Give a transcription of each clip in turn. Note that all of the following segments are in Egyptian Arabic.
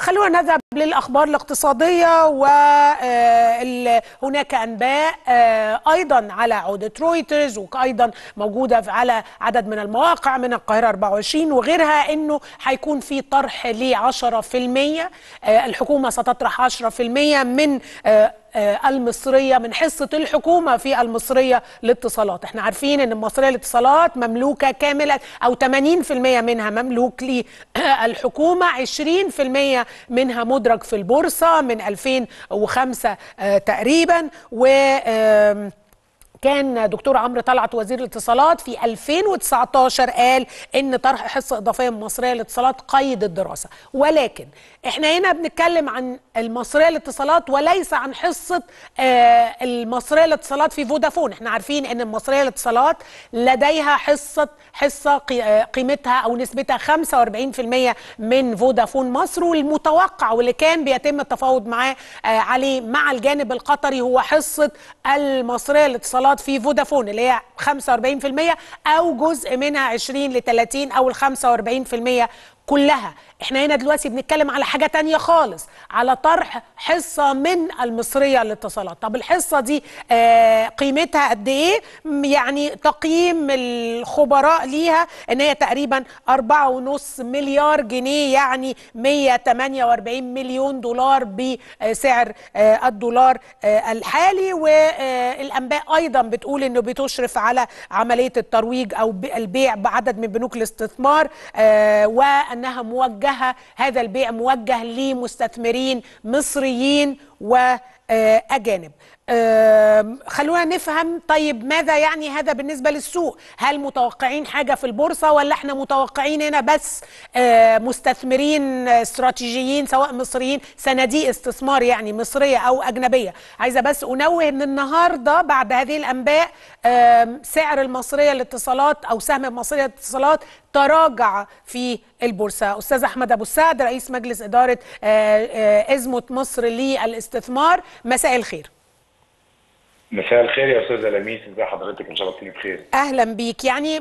خلونا نذهب للأخبار الاقتصادية وهناك أنباء آه، أيضا على عودة رويترز وأيضا موجودة في- على عدد من المواقع من القاهرة 24 وغيرها أنه هيكون في طرح ل 10% آه، الحكومة ستطرح 10% من آه، آه، المصرية من حصة الحكومة في المصرية للاتصالات احنا عارفين ان المصرية للاتصالات مملوكة كاملة او 80% منها مملوك للحكومة 20% منها مدرج في البورصة من 2005 آه، تقريبا و آم، كان دكتور عمرو طلعت وزير الاتصالات في 2019 قال ان طرح حصه اضافيه من المصريه للاتصالات قيد الدراسه ولكن احنا هنا بنتكلم عن المصريه للاتصالات وليس عن حصه آه المصريه للاتصالات في فودافون احنا عارفين ان المصريه للاتصالات لديها حصه حصه قي- آه، قيمتها او نسبتها 45% من فودافون مصر والمتوقع واللي كان بيتم التفاوض معاه آه، عليه مع الجانب القطري هو حصه المصريه للاتصالات في فودافون اللي هي 45% او جزء منها 20 ل 30 او ال 45% كلها احنا هنا دلوقتي بنتكلم على حاجة تانية خالص على طرح حصة من المصرية للاتصالات طب الحصة دي آه قيمتها قد ايه م- يعني تقييم الخبراء ليها ان هي تقريبا أربعة ونص مليار جنيه يعني 148 مليون دولار بسعر آه الدولار آه الحالي والانباء ايضا بتقول انه بتشرف على عمليه الترويج او ب- البيع بعدد من بنوك الاستثمار آه وانها موجهه هذا البيع موجه لمستثمرين مصريين واجانب آم، خلونا نفهم طيب ماذا يعني هذا بالنسبه للسوق هل متوقعين حاجه في البورصه ولا احنا متوقعين هنا بس آه، مستثمرين آه، استراتيجيين سواء مصريين صناديق استثمار يعني مصريه او اجنبيه عايزه بس انوه ان النهارده بعد هذه الانباء آم، سعر المصريه للاتصالات او سهم المصريه للاتصالات تراجع في البورصه استاذ احمد ابو السعد رئيس مجلس اداره آه، آه، ازمه مصر للاستثمار مساء الخير مساء الخير يا استاذ لميس ازي حضرتك ان شاء الله تكوني بخير اهلا بيك يعني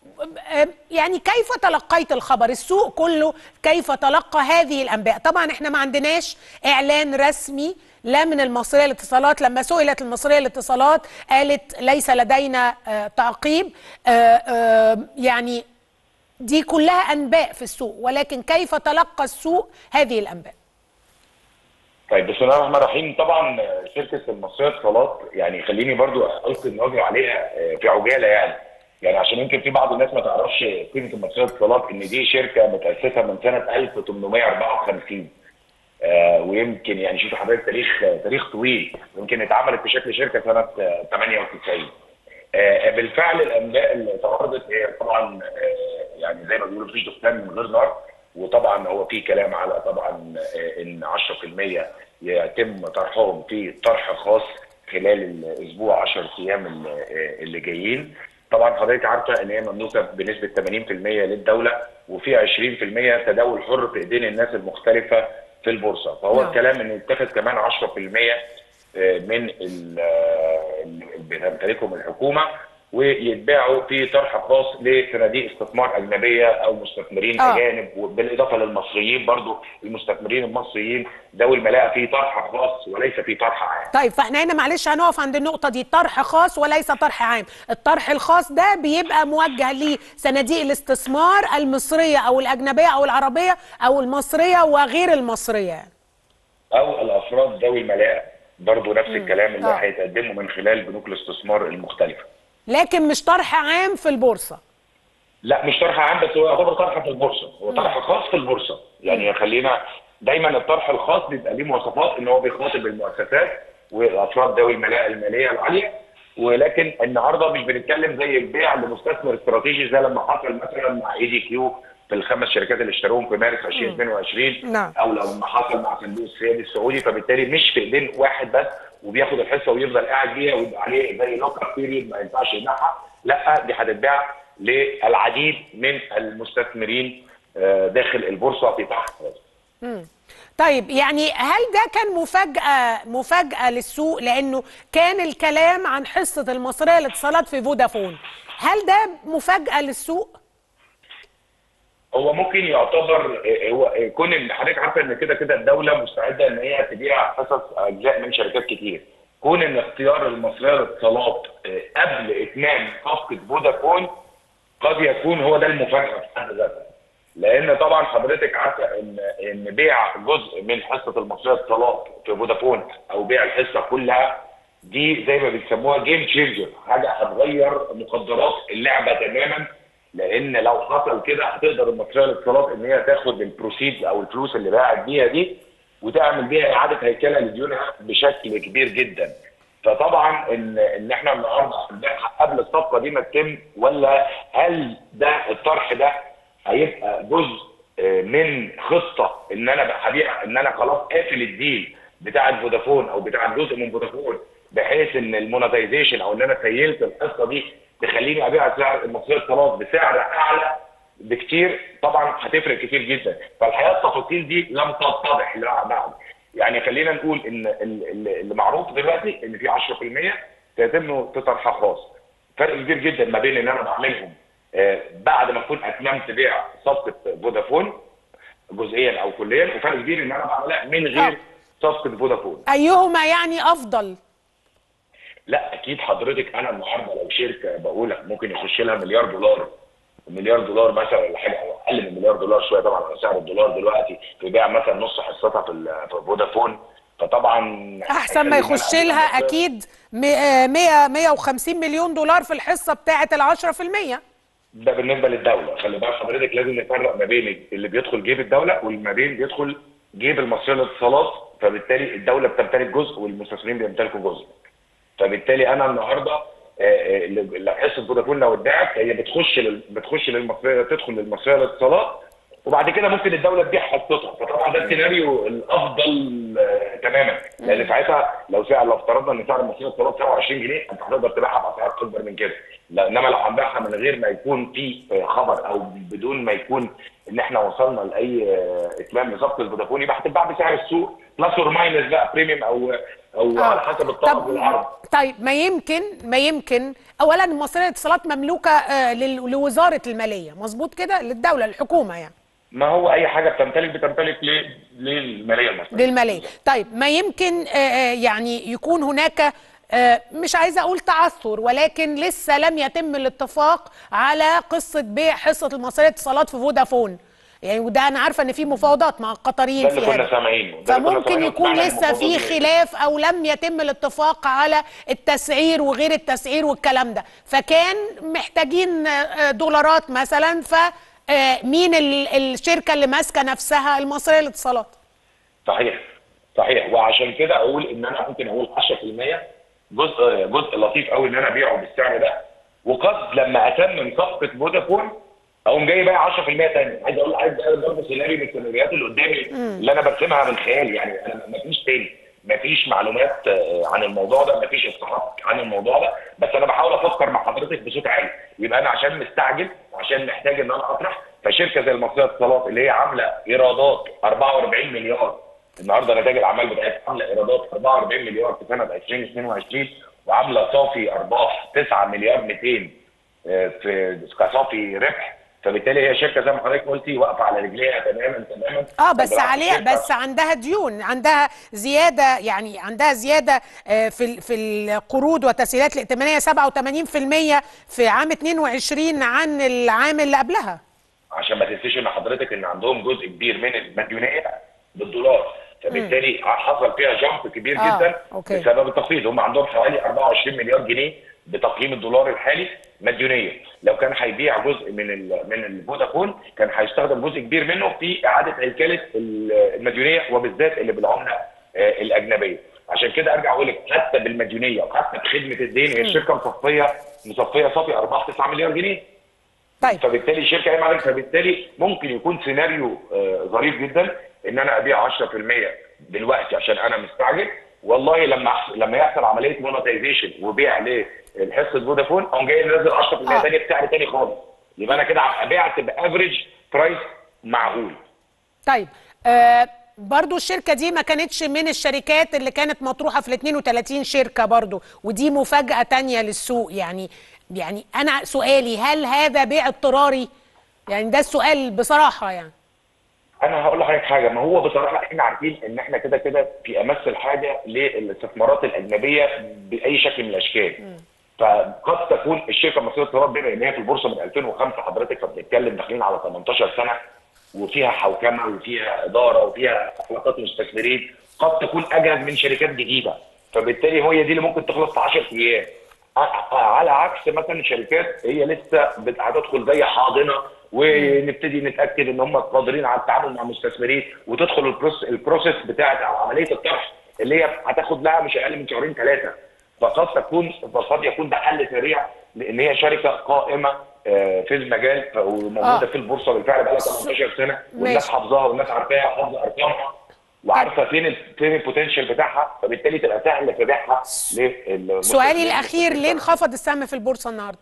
يعني كيف تلقيت الخبر السوق كله كيف تلقى هذه الانباء طبعا احنا ما عندناش اعلان رسمي لا من المصريه للاتصالات لما سئلت المصريه للاتصالات قالت ليس لدينا آه، تعقيب آه، آه، يعني دي كلها انباء في السوق ولكن كيف تلقى السوق هذه الانباء طيب بسم الله الرحمن الرحيم طبعا شركه المصريه للاتصالات يعني خليني برضو القي النظر عليها في عجاله يعني يعني عشان يمكن في بعض الناس ما تعرفش قيمه المصريه للاتصالات ان دي شركه متاسسه من سنه 1854 آه ويمكن يعني شوف حضرتك تاريخ تاريخ طويل يمكن اتعملت بشكل شركه سنه آه، 98 آه بالفعل الانباء اللي تعرضت هي طبعا آه يعني زي ما بيقولوا مفيش دخان من غير نار وطبعا هو في كلام على طبعا آه ان 10% يتم طرحهم في طرح خاص خلال الاسبوع 10 ايام ال- آه، اللي جايين طبعا حضرتك عارفه ان هي مملوكه بنسبه 80% للدوله وفي 20% تداول حر في ايدين الناس المختلفه في البورصه فهو نعم. الكلام ان يتخذ كمان 10% من ال- اللي بتمتلكهم الحكومه ويتباعوا في طرح خاص لصناديق استثمار اجنبيه او مستثمرين آه. آه. اجانب بالاضافه للمصريين برضو المستثمرين المصريين ذوي الملاءه في طرح خاص وليس في طرح عام. طيب فاحنا هنا معلش هنقف عند النقطة دي طرح خاص وليس طرح عام الطرح الخاص ده بيبقى موجه لصناديق الاستثمار المصرية أو الأجنبية أو العربية أو المصرية وغير المصرية يعني. او الافراد ذوي الملاءه برضو نفس الكلام اللي آه. هيتقدموا من خلال بنوك الاستثمار المختلفه. لكن مش طرح عام في البورصة لا مش طرح عام بس هو يعتبر طرح في البورصه هو طرح خاص في البورصه يعني خلينا دايما الطرح الخاص بيبقى ليه مواصفات ان هو بيخاطب المؤسسات والافراد ذوي الملاءه الماليه العاليه ولكن النهارده مش بنتكلم زي البيع لمستثمر استراتيجي زي لما حصل مثلا مع اي دي كيو في الخمس شركات اللي اشتروهم في مارس 2022 نعم. او لما حصل مع صندوق السيادي السعودي فبالتالي مش في ايدين واحد بس وبياخد الحصه ويفضل قاعد بيها ويبقى عليه زي لوك اب بيريد ما ينفعش يبيعها لا دي هتتباع للعديد من المستثمرين آه، داخل البورصه في طرح خاص. طيب يعني هل ده كان مفاجأة مفاجأة للسوق لأنه كان الكلام عن حصة المصرية للاتصالات في فودافون هل ده مفاجأة للسوق؟ هو ممكن يعتبر آه، هو آه، كون ان حضرتك عارفه ان كده كده الدوله مستعده ان هي تبيع حصص اجزاء من شركات كتير كون ان اختيار المصريه للاتصالات آه، قبل اتمام صفقه فودافون قد يكون هو ده المفاجاه في حد ذاتها لان طبعا حضرتك عارفه ان ان بيع جزء من حصه المصريه للاتصالات في فودافون او بيع الحصه كلها دي زي ما بيسموها جيم تشينجر حاجه هتغير مقدرات اللعبه تماما لان لو حصل كده هتقدر المصريه للاتصالات ان هي تاخد البروسيدز او الفلوس اللي باعت بيها دي وتعمل بيها اعاده هيكله لديونها بشكل كبير جدا فطبعا ان ان احنا النهارده هنبيعها قبل الصفقه دي ما تتم ولا هل ده الطرح ده هيبقى جزء آه، من خطه ان انا هبيع ان انا خلاص قافل الديل بتاع فودافون او بتاع جزء من فودافون بحيث ان المونetization او ان انا سيلت القصه دي تخليني ابيع سعر المصريه اتصالات بسعر اعلى بكتير طبعا هتفرق كتير جدا فالحقيقه التفاصيل دي لم تتضح لا بعد يعني خلينا نقول ان ال- ال- اللي معروف دلوقتي ان في 10% سيتم تطرحها خاص فرق كبير جدا ما بين ان انا بعملهم آه، بعد ما اكون اتممت بيع صفقه فودافون جزئيا او كليا وفرق كبير ان انا بعملها من آه. غير صفقه فودافون ايهما يعني افضل لا اكيد حضرتك انا النهارده لو شركه بقول لك ممكن يخش لها مليار دولار مليار دولار مثلا ولا حاجه او اقل من مليار دولار شويه طبعا على سعر الدولار دلوقتي في بيع مثلا نص حصتها في ال- في فودافون فطبعا احسن ما هيخلي يخش المنع لها بالنسبة- اكيد م- آه، 100 150 مليون دولار في الحصه بتاعه ال 10% ده بالنسبه للدوله خلي بالك حضرتك لازم نفرق ما بين اللي بيدخل جيب الدوله وما بين بيدخل جيب المصريه للاتصالات فبالتالي الدوله بتمتلك جزء والمستثمرين بيمتلكوا جزء فبالتالي انا النهارده آه، آه، اللي حصه فودافون لو اتباعت هي بتخش لل... بتخش للمصريه تدخل للمصريه للاتصالات وبعد كده ممكن الدوله تبيع حصتها فطبعا ده السيناريو الافضل آه، تماما لان ساعتها لو سعر لو افترضنا ان سعر المصريه للاتصالات 27 جنيه انت هتقدر تبيعها باسعار اكبر من كده لا انما لو هنبيعها من غير ما يكون في آه، خبر او بدون ما يكون ان احنا وصلنا لاي آه، اتمام لصفقه فودافون يبقى هتتباع بسعر السوق بلس اور ماينس بقى بريميوم او او على حسب الطلب والعرض طيب ما يمكن ما يمكن اولا مصريه الاتصالات مملوكه آه، لل- لوزاره الماليه مظبوط كده للدوله الحكومه يعني ما هو اي حاجه بتمتلك بتمتلك ليه للماليه المصريه للماليه طيب ما يمكن آه، آه، يعني يكون هناك آه، مش عايزه اقول تعثر ولكن لسه لم يتم الاتفاق على قصه بيع حصه المصريه اتصالات في فودافون يعني وده انا عارفه ان في مفاوضات مع القطريين ده في اللي كنا هذا سامعينه ده اللي كنا فممكن سامعينه يكون وسمعنا لسه في المفاوضات دي. خلاف او لم يتم الاتفاق على التسعير وغير التسعير والكلام ده فكان محتاجين آه، آه، دولارات مثلا ف آه، مين ال- الشركه اللي ماسكه نفسها المصريه للاتصالات صحيح صحيح وعشان كده اقول ان انا ممكن اقول 10% جزء جزء لطيف قوي ان انا ابيعه بالسعر ده وقد لما اتمم صفقه فودافون اقوم جاي بايع 10% تاني عايز اقول عايز اقول برضه سيناريو من السيناريوهات اللي قدامي اللي انا برسمها من خيالي يعني انا ما فيش تاني ما فيش معلومات آه، عن الموضوع ده ما فيش اصلاحات عن الموضوع ده بس انا بحاول افكر مع حضرتك بصوت عالي يبقى انا عشان مستعجل وعشان محتاج ان انا اطرح فشركه زي المصريه للاتصالات اللي هي عامله ايرادات 44 مليار النهارده نتائج الاعمال بتاعتها عامله ايرادات 44 مليار في سنه 2022 وعامله صافي ارباح 9 مليار 200 آه، في كصافي ربح فبالتالي هي شركه زي ما حضرتك قلتي واقفه على رجليها تماما تماما اه بس بالعكس عليها الشركة بس عندها ديون عندها زياده يعني عندها زياده آه، في ال- في القروض والتسهيلات الائتمانيه 87% في عام 22 عن العام اللي قبلها عشان ما تنسيش ان حضرتك ان عندهم جزء كبير من المديونيه بالدولار فبالتالي حصل فيها جامب كبير آه، جدا أوكي. بسبب التخفيض هم عندهم حوالي 24 مليار جنيه بتقييم الدولار الحالي مديونيه لو كان هيبيع جزء من ال من الفودافون كان هيستخدم جزء كبير منه في اعاده هيكله ال- المديونيه وبالذات اللي بالعمله آه، الاجنبيه عشان كده ارجع اقول لك حتى بالمديونيه وحتى بخدمه الدين هي الشركه مصفيه مصفيه صافي ارباح 9 مليار جنيه طيب فبالتالي الشركه قايمه عليك فبالتالي ممكن يكون سيناريو آه، ظريف جدا ان انا ابيع 10% دلوقتي عشان انا مستعجل والله لما أح- لما يحصل عمليه مونetization وبيع لحصه فودافون اقوم جاي نازل 10% آه. تاني بسعر تاني خالص يبقى انا كده بعت بافريج برايس معقول طيب آه برضو الشركة دي ما كانتش من الشركات اللي كانت مطروحة في ال 32 شركة برضو ودي مفاجأة تانية للسوق يعني يعني أنا سؤالي هل هذا بيع اضطراري يعني ده السؤال بصراحه يعني انا هقول لحضرتك حاجه ما هو بصراحه احنا عارفين ان احنا كده كده في امس الحاجه للاستثمارات الاجنبيه باي شكل من الاشكال فقد تكون الشركه المصريه للاتصالات بما ان هي في البورصه من 2005 حضرتك فبنتكلم داخلين على 18 سنه وفيها حوكمه وفيها اداره وفيها علاقات مستثمرين قد تكون اجهز من شركات جديده فبالتالي هي دي اللي ممكن تخلص في 10 ايام ع- على عكس مثلا شركات هي لسه بت- هتدخل زي حاضنه ونبتدي نتاكد ان هم قادرين على التعامل مع المستثمرين وتدخل البروس البروسيس بتاعت أو عمليه الطرح اللي هي هتاخد لها مش اقل من شهرين ثلاثه فقد تكون فقد يكون ده حل سريع لان هي شركه قائمه آه، في المجال ف- وموجوده آه. في البورصه بالفعل بقى لها 18 سنه والناس ماشي. حافظاها والناس عارفاها حافظه ارقامها وعارفه فين ال- فين البوتنشال بتاعها فبالتالي تبقى سهل في بيعها للمستثمرين. سؤالي الاخير ليه انخفض السهم في البورصه النهارده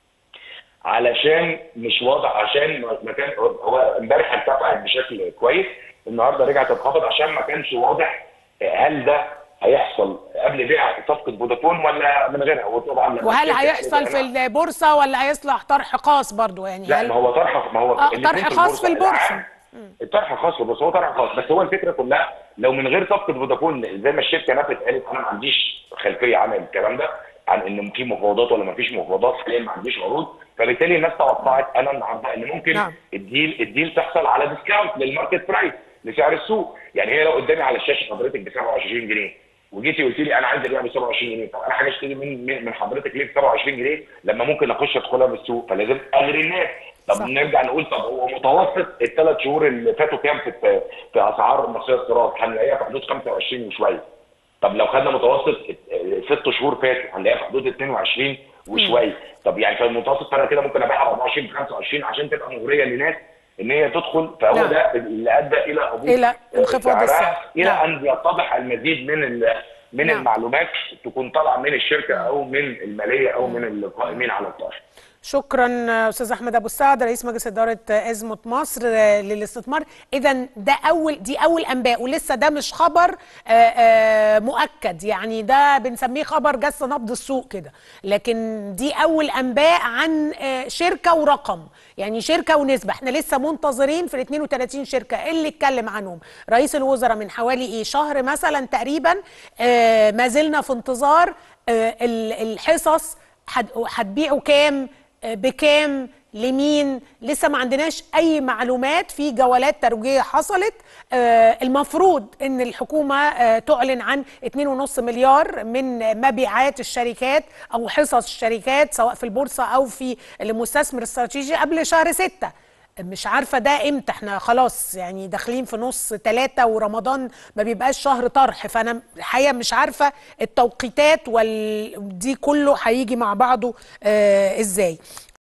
علشان مش واضح عشان ما ما كان هو امبارح ارتفعت بشكل كويس النهارده رجعت تنخفض عشان ما كانش واضح هل ده هيحصل قبل بيع صفقه فودافون ولا من غيرها وطبعا لما وهل الشركة هيحصل قالت في أنا- البورصه ولا هيصلح طرح خاص برضو يعني لا هل ما هو طرح ما هو آه، الاتنين طرح خاص في البورصة. العام. الطرح خاص في البورصه هو طرح خاص بس هو الفكره كلها لو من غير صفقه فودافون زي ما الشركه نفت قالت انا ما عنديش خلفيه عن الكلام ده عن ان في مفاوضات ولا ما فيش مفاوضات حاليا ما عنديش عروض فبالتالي الناس توقعت انا النهارده ان ممكن نعم. الديل الديل تحصل على ديسكاونت للماركت برايس لسعر السوق يعني هي لو قدامي على الشاشه حضرتك ب 27 جنيه وجيتي قلت لي انا عايز ابيع ب 27 جنيه طب انا حاجه اشتري من من من حضرتك ليه ب 27 جنيه لما ممكن اخش ادخلها من السوق فلازم اغري الناس طب صح. نرجع نقول طب هو متوسط الثلاث شهور اللي فاتوا كام في في اسعار المصريه للصراط هنلاقيها في حدود 25 وشويه طب لو خدنا متوسط ست شهور فاتوا هنلاقيها في حدود 22 وشويه طب يعني في المتوسط انا كده ممكن ابيعها ب 24 ب 25 عشان تبقى مغريه للناس ان هي تدخل فهو نعم. ده اللي ادى الى هبوط إلى انخفاض سعرها السعر. الى نعم. ان يتضح المزيد من ال- من نعم. المعلومات تكون طالعه من الشركه او من الماليه او من القائمين على الطرح شكرا استاذ احمد ابو السعد رئيس مجلس اداره ازمه مصر آه، للاستثمار اذا ده اول دي اول انباء ولسه ده مش خبر آه، آه، مؤكد يعني ده بنسميه خبر جس نبض السوق كده لكن دي اول انباء عن آه، شركه ورقم يعني شركه ونسبه احنا لسه منتظرين في ال 32 شركه اللي اتكلم عنهم رئيس الوزراء من حوالي ايه شهر مثلا تقريبا آه، ما زلنا في انتظار آه، ال- الحصص هت- هتبيعوا كام آه، بكام لمين لسه ما عندناش اي معلومات في جولات ترويجيه حصلت آه، المفروض ان الحكومه آه، تعلن عن 2.5 مليار من مبيعات الشركات او حصص الشركات سواء في البورصه او في المستثمر الاستراتيجي قبل شهر ستة مش عارفه ده امتى احنا خلاص يعني داخلين في نص ثلاثة ورمضان ما بيبقاش شهر طرح فانا الحقيقه مش عارفه التوقيتات وال دي كله هيجي مع بعضه آه ازاي